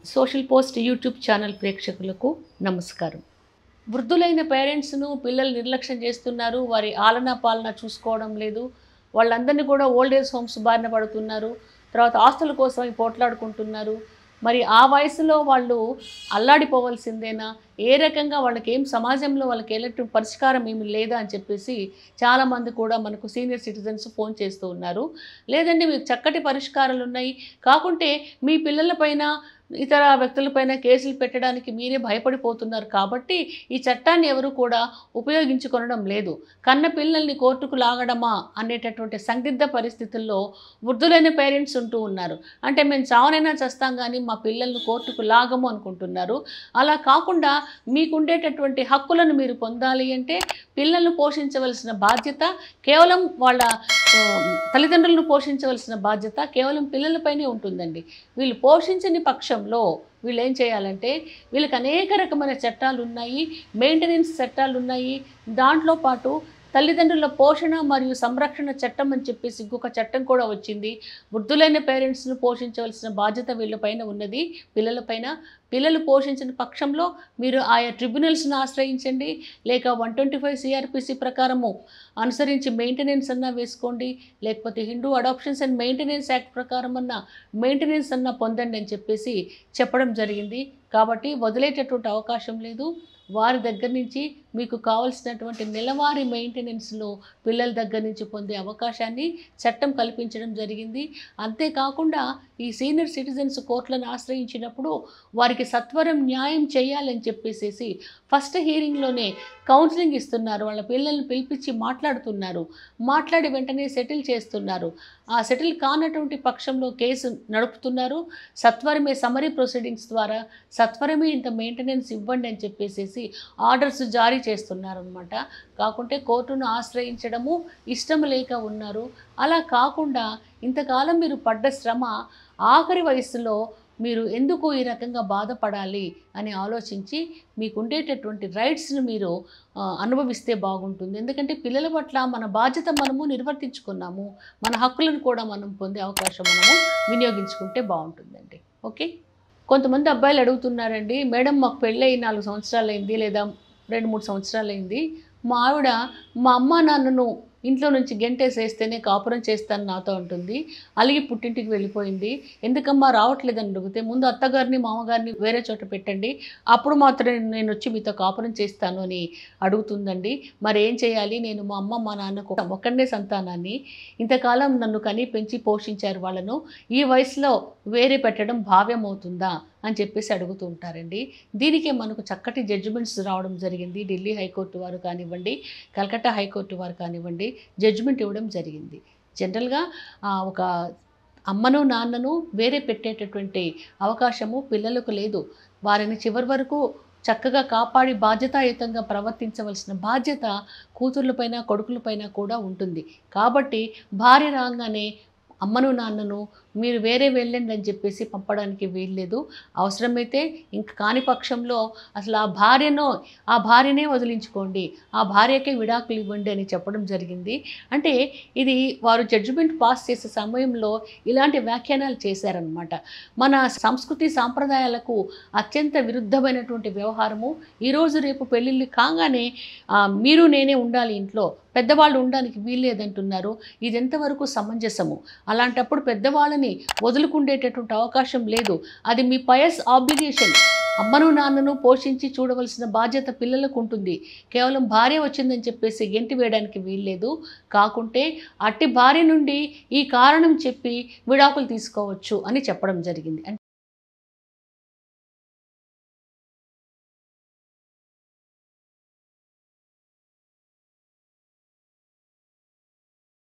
social post YouTube channel ప్రేక్షకులకు నమస్కారం వృద్ధులైన పేరెంట్స్ను పిల్లలు నిర్లక్ష్యం చేస్తున్నారు వారి ఆలనా పాలన చూసుకోవడం లేదు వాళ్ళందరినీ కూడా ఓల్డ్ ఏజ్ హోమ్స్ బారిన పడుతున్నారు తర్వాత ఆస్తుల కోసం పోట్లాడుకుంటున్నారు మరి ఆ వయసులో వాళ్ళు అల్లాడిపోవలసిందేనా ఏ రకంగా వాళ్ళకి ఏం సమాజంలో వాళ్ళకి ఎలాంటి పరిష్కారం ఏమి లేదా అని చెప్పేసి చాలామంది కూడా మనకు సీనియర్ సిటిజన్స్ ఫోన్ చేస్తూ ఉన్నారు లేదండి మీకు చక్కటి పరిష్కారాలు ఉన్నాయి కాకుంటే మీ పిల్లలపైన ఇతర వ్యక్తులపైన కేసులు పెట్టడానికి మీరే భయపడిపోతున్నారు కాబట్టి ఈ చట్టాన్ని ఎవరు కూడా ఉపయోగించుకొనడం లేదు కన్న పిల్లల్ని కోర్టుకు లాగడమా అనేటటువంటి సందిగ్ధ పరిస్థితుల్లో వృద్ధులైన పేరెంట్స్ ఉంటూ ఉన్నారు అంటే మేము చావనైనా చేస్తాం కానీ మా పిల్లల్ని కోర్టుకు లాగము అనుకుంటున్నారు అలా కాకుండా మీకుండేటటువంటి హక్కులను మీరు పొందాలి అంటే పిల్లలను పోషించవలసిన బాధ్యత కేవలం వాళ్ళ ఆ, తల్లిదండ్రులను పోషించవలసిన బాధ్యత కేవలం పిల్లలపైనే ఉంటుందండి వీళ్ళు పోషించని పక్షంలో వీళ్ళు ఏం చేయాలంటే వీళ్ళకి అనేక రకమైన చట్టాలు ఉన్నాయి మెయింటెనెన్స్ చట్టాలు ఉన్నాయి దాంట్లో పాటు తల్లిదండ్రుల పోషణ మరియు సంరక్షణ చట్టం అని చెప్పేసి ఇంకొక చట్టం కూడా వచ్చింది వృద్ధులైన పేరెంట్స్ను పోషించవలసిన బాధ్యత వీళ్ళపైన ఉన్నది పిల్లలపైన పిల్లలు పోషించిన పక్షంలో మీరు ఆయా ట్రిబ్యునల్స్ను ఆశ్రయించండి లేక వన్ ట్వంటీ ఫైవ్ సిఆర్పిసి ప్రకారము అనుసరించి మెయింటెనెన్స్ అన్నా వేసుకోండి లేకపోతే Hindu adoptions and maintenance act ప్రకారం అన్న మెయింటెనెన్స్ అన్నా పొందండి అని చెప్పేసి చెప్పడం జరిగింది కాబట్టి వదిలేటటువంటి అవకాశం లేదు వారి దగ్గర నుంచి మీకు కావలసినటువంటి నెలవారీ మెయింటెనెన్స్లో పిల్లల దగ్గర నుంచి పొందే అవకాశాన్ని చట్టం కల్పించడం జరిగింది అంతేకాకుండా ఈ సీనియర్ సిటిజన్స్ కోర్టులను ఆశ్రయించినప్పుడు వారికి సత్వరం న్యాయం చేయాలని చెప్పేసేసి ఫస్ట్ హీరింగ్లోనే కౌన్సిలింగ్ ఇస్తున్నారు వాళ్ళ పిల్లల్ని పిలిపించి మాట్లాడుతున్నారు మాట్లాడి వెంటనే సెటిల్ చేస్తున్నారు ఆ సెటిల్ కానటువంటి పక్షంలో కేసు నడుపుతున్నారు సత్వరమే సమరీ ప్రొసీడింగ్స్ ద్వారా సత్వరమే ఇంత మెయింటెనెన్స్ ఇవ్వండి అని చెప్పేసేసి ఆర్డర్స్ జారీ చేస్తున్నారనమాట కాకుంటే కోర్టును ఆశ్రయించడము ఇష్టం లేక ఉన్నారు అలా కాకుండా ఇంతకాలం మీరు పడ్డ శ్రమ ఆఖరి వయసులో మీరు ఎందుకు ఈ రకంగా బాధపడాలి అని ఆలోచించి మీకు ఉండేటటువంటి రైట్స్ను మీరు ఆ, అనుభవిస్తే బాగుంటుంది ఎందుకంటే పిల్లల పట్ల మన బాధ్యత మనము నిర్వర్తించుకున్నాము మన హక్కులను కూడా మనం పొందే అవకాశం మనము వినియోగించుకుంటే బాగుంటుందండి ఓకే కొంతమంది అబ్బాయిలు అడుగుతున్నారండి మేడం మాకు పెళ్ళయి నాలుగు సంవత్సరాలు అయింది లేదా రెండు మూడు సంవత్సరాలు అయింది మా ఆవిడ మా అమ్మ నాన్నను ఇంట్లో నుంచి గెంటేసేస్తేనే కాపురం చేస్తాను నాతో ఉంటుంది అలిగి పుట్టింటికి వెళ్ళిపోయింది ఎందుకమ్మా రావట్లేదని అడిగితే ముందు అత్తగారిని మామగారిని వేరే చోట పెట్టండి అప్పుడు మాత్రం నేను వచ్చి మీతో కాపురం చేస్తాను అని అడుగుతుందండి మరి ఏం చేయాలి నేను మా అమ్మ మా నాన్నకు ఒక్కడే సంతానాన్ని ఇంతకాలం నన్ను కని పెంచి పోషించారు వాళ్ళను ఈ వయసులో వేరే పెట్టడం భావ్యం అవుతుందా అని చెప్పేసి అడుగుతూ ఉంటారండి దీనికే మనకు చక్కటి జడ్జిమెంట్స్ రావడం జరిగింది ఢిల్లీ హైకోర్టు వారు కానివ్వండి కలకత్తా హైకోర్టు వారు కానివ్వండి జడ్జిమెంట్ ఇవ్వడం జరిగింది జనరల్గా ఆ, ఒక అమ్మను నాన్నను వేరే పెట్టేటటువంటి అవకాశము పిల్లలకు లేదు వారిని చివరి వరకు చక్కగా కాపాడి బాధ్యతాయుతంగా ప్రవర్తించవలసిన బాధ్యత కూతుర్లపైన కొడుకులపైన కూడా ఉంటుంది కాబట్టి భార్య రాగానే అమ్మను నాన్నను మీరు వేరే వెళ్ళండి అని చెప్పేసి పంపడానికి వీల్లేదు అవసరమైతే ఇంక కాని పక్షంలో అసలు ఆ భార్యను ఆ భార్యనే వదిలించుకోండి ఆ భార్యకే విడాకులు ఇవ్వండి అని చెప్పడం జరిగింది అంటే ఇది వారు జడ్జిమెంట్ పాస్ చేసే సమయంలో ఇలాంటి వ్యాఖ్యానాలు చేశారనమాట మన సంస్కృతి సాంప్రదాయాలకు అత్యంత విరుద్ధమైనటువంటి వ్యవహారము ఈరోజు రేపు పెళ్ళిళ్ళు కాగానే ఆ, మీరు నేనే ఉండాలి ఇంట్లో పెద్దవాళ్ళు ఉండడానికి వీల్లేదంటున్నారు ఇది ఎంతవరకు సమంజసము అలాంటప్పుడు పెద్దవాళ్ళని వదులుకుండేటటువంటి అవకాశం లేదు అది మీ పయస్ ఆబ్లిగేషన్ అమ్మను నాన్నను పోషించి చూడవలసిన బాధ్యత పిల్లలకు ఉంటుంది కేవలం భార్య వచ్చిందని చెప్పేసి గెంటి వేయడానికి వీల్లేదు కాకుంటే అట్టి భార్య నుండి ఈ కారణం చెప్పి విడాకులు తీసుకోవచ్చు అని చెప్పడం జరిగింది